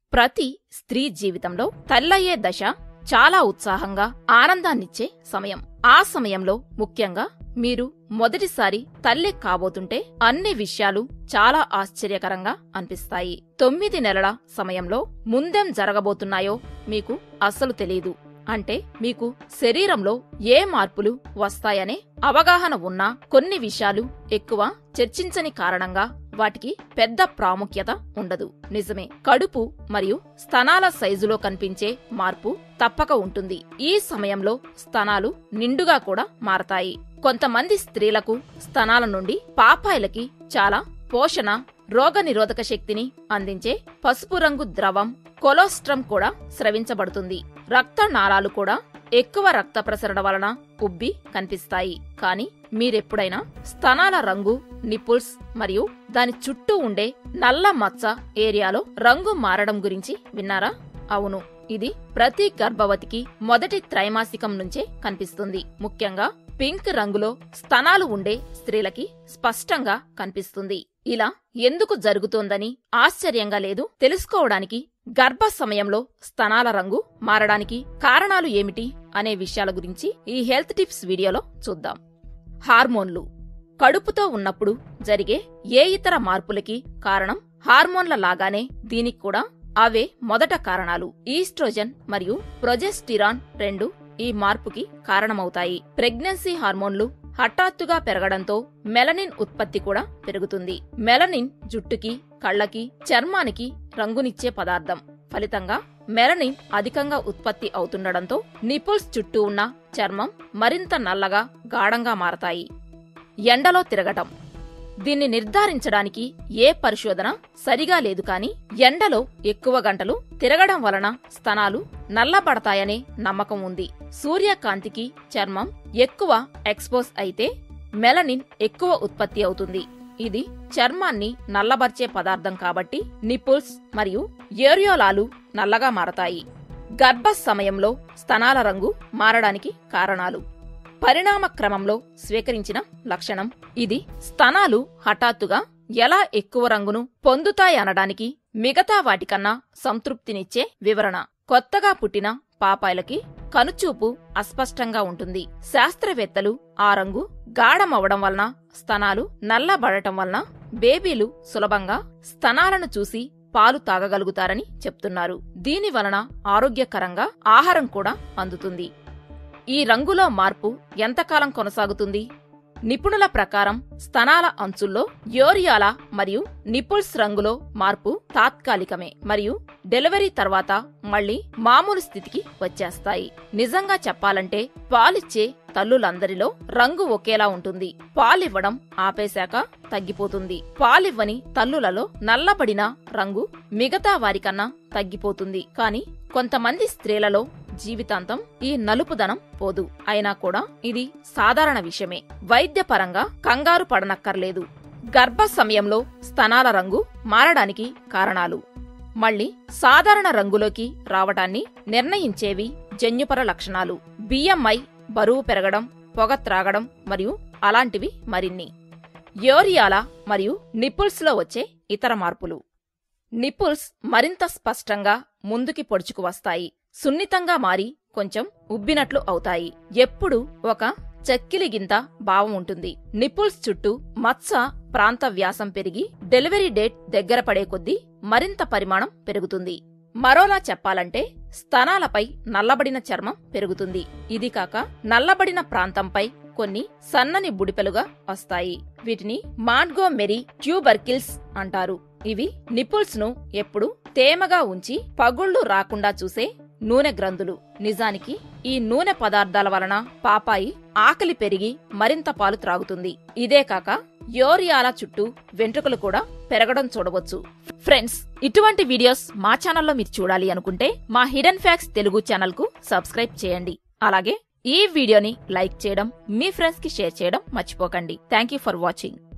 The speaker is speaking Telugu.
ప్రతి స్త్రీ జీవితంలో తల్లయ్యే దశ చాలా ఉత్సాహంగా ఆనందాన్నిచ్చే సమయం ఆ సమయంలో ముఖ్యంగా మీరు మొదటిసారి తల్లి కాబోతుంటే అన్ని విషయాలు చాలా ఆశ్చర్యకరంగా అనిపిస్తాయి తొమ్మిది నెలల సమయంలో ముందేం జరగబోతున్నాయో మీకు అస్సలు తెలియదు అంటే మీకు శరీరంలో ఏ మార్పులు వస్తాయనే అవగాహన ఉన్నా కొన్ని విషయాలు ఎక్కువ చర్చించని కారణంగా వాటికి పెద్ద ప్రాముఖ్యత ఉండదు నిజమే కడుపు మరియు స్తనాల సైజులో కనిపించే మార్పు తప్పక ఉంటుంది ఈ సమయంలో స్తనాలు నిండుగా కూడా మారతాయి కొంతమంది స్త్రీలకు స్తనాల నుండి పాపాయిలకి చాలా పోషణ రోగనిరోధక శక్తిని అందించే పసుపు రంగు ద్రవం కొలోస్ట్రం కూడా స్రవించబడుతుంది రక్త నాళాలు కూడా ఎక్కువ రక్త ప్రసరణ వలన ఉబ్బి కనిపిస్తాయి కానీ మీరెప్పుడైనా స్తనాల రంగు నిపుల్స్ మరియు దాని చుట్టూ ఉండే నల్ల మచ్చ ఏరియాలో రంగు మారడం గురించి విన్నారా అవును ఇది ప్రతి గర్భవతికి మొదటి త్రైమాసికం నుంచే కనిపిస్తుంది ముఖ్యంగా పింక్ రంగులో స్తనాలు ఉండే స్త్రీలకి స్పష్టంగా కనిపిస్తుంది ఇలా ఎందుకు జరుగుతోందని ఆశ్చర్యంగా లేదు తెలుసుకోవడానికి గర్భ సమయంలో స్తనాల రంగు మారడానికి కారణాలు ఏమిటి అనే విషయాల గురించి ఈ హెల్త్ టిప్స్ వీడియోలో చూద్దాం హార్మోన్లు కడుపుతో ఉన్నప్పుడు జరిగే ఏ ఇతర మార్పులకి కారణం హార్మోన్ల లాగానే దీనికి కూడా అవే మొదట కారణాలు ఈస్ట్రోజన్ మరియు ప్రొజెస్టిరాన్ రెండు ఈ మార్పుకి కారణమవుతాయి ప్రెగ్నెన్సీ హార్మోన్లు హఠాత్తుగా పెరగడంతో మెలనిన్ ఉత్పత్తి కూడా పెరుగుతుంది మెలనిన్ జుట్టుకి కళ్ళకి చర్మానికి రంగునిచ్చే పదార్థం ఫలితంగా మెలనిన్ అధికంగా ఉత్పత్తి అవుతుండడంతో నిపుల్స్ చుట్టూ ఉన్న చర్మం మరింత నల్లగా గాఢంగా మారతాయి ఎండలో తిరగటం దీన్ని నిర్ధారించడానికి ఏ పరిశోధన సరిగా లేదు కాని ఎండలో ఎక్కువ గంటలు తిరగడం వలన స్తనాలు నల్లబడతాయనే నమ్మకం ఉంది సూర్యకాంతికి చర్మం ఎక్కువ ఎక్స్పోజ్ అయితే మెలనిన్ ఎక్కువ ఉత్పత్తి అవుతుంది ఇది చర్మాన్ని నల్లబర్చే పదార్థం కాబట్టి నిపుల్స్ మరియు ఏరియోలాలు నల్లగా మారతాయి గర్భ సమయంలో స్తనాల రంగు మారడానికి కారణాలు పరిణామ క్రమంలో స్వీకరించిన లక్షణం ఇది స్తనాలు హఠాత్తుగా ఎలా ఎక్కువ రంగును పొందుతాయనడానికి మిగతా వాటికన్నా సంతృప్తినిచ్చే వివరణ కొత్తగా పుట్టిన పాపాయిలకి కనుచూపు అస్పష్టంగా ఉంటుంది శాస్త్రవేత్తలు ఆ రంగు గాఢమవడం వలన స్తనాలు నల్లబడటం వలన బేబీలు సులభంగా స్తనాలను చూసి పాలు తాగగలుగుతారని చెప్తున్నారు దీని వలన ఆరోగ్యకరంగా ఆహారం కూడా అందుతుంది ఈ రంగులో మార్పు ఎంతకాలం కొనసాగుతుంది నిపుణుల ప్రకారం స్తనాల అంచుల్లో యోరియాల మరియు నిపుల్స్ రంగులో మార్పు తాత్కాలికమే మరియు డెలివరీ తర్వాత మళ్లీ మామూలు స్థితికి వచ్చేస్తాయి నిజంగా చెప్పాలంటే పాలిచ్చే తల్లులందరిలో రంగు ఒకేలా ఉంటుంది పాలివ్వడం ఆపేశాక తగ్గిపోతుంది పాలివ్వని తల్లులలో నల్లబడిన రంగు మిగతా వారికన్నా తగ్గిపోతుంది కాని కొంతమంది స్త్రీలలో జీవితాంతం ఈ నలుపుదనం పోదు అయినా కూడా ఇది సాధారణ విషయమే వైద్యపరంగా కంగారు పడనక్కర్లేదు గర్భ సమయంలో స్తనాల రంగు మారడానికి కారణాలు మళ్ళీ సాధారణ రంగులోకి రావటాన్ని నిర్ణయించేవి జన్యుపర లక్షణాలు బిఎంఐ బరువు పెరగడం పొగ త్రాగడం మరియు అలాంటివి మరిన్ని యోరియాల మరియు నిపుల్స్లో వచ్చే ఇతర మార్పులు నిపుల్స్ మరింత స్పష్టంగా ముందుకి పొడుచుకు వస్తాయి సున్నితంగా మారి కొంచెం ఉబ్బినట్లు అవుతాయి ఎప్పుడు ఒక చక్కిలి గింత భావం ఉంటుంది నిపుల్స్ చుట్టూ మత్స ప్రాంత వ్యాసం పెరిగి డెలివరీ డేట్ దగ్గర పడే కొద్దీ మరింత పరిమాణం పెరుగుతుంది మరోలా చెప్పాలంటే స్తనాలపై నల్లబడిన చర్మం పెరుగుతుంది ఇది కాక నల్లబడిన ప్రాంతంపై కొన్ని సన్నని బుడిపెలుగా వస్తాయి వీటిని మాంట్గోమెరీ ట్యూబర్కిల్స్ అంటారు ఇవి నిపుల్స్ ను ఎప్పుడు తేమగా ఉంచి పగుళ్లు రాకుండా చూసే నూనె గ్రంథులు నిజానికి ఈ నూనె పదార్థాల వలన పాపాయి ఆకలి పెరిగి మరింత పాలు త్రాగుతుంది ఇదే కాక యోరియాల చుట్టూ వెంట్రుకలు కూడా పెరగడం చూడవచ్చు ఫ్రెండ్స్ ఇటువంటి వీడియోస్ మా ఛానల్లో మీరు చూడాలి అనుకుంటే మా హిడెన్ ఫ్యాక్స్ తెలుగు ఛానల్ కు సబ్స్క్రైబ్ చేయండి అలాగే ఈ వీడియోని లైక్ చేయడం మీ ఫ్రెండ్స్ కి షేర్ చేయడం మర్చిపోకండి థ్యాంక్ యూ ఫర్ వాచింగ్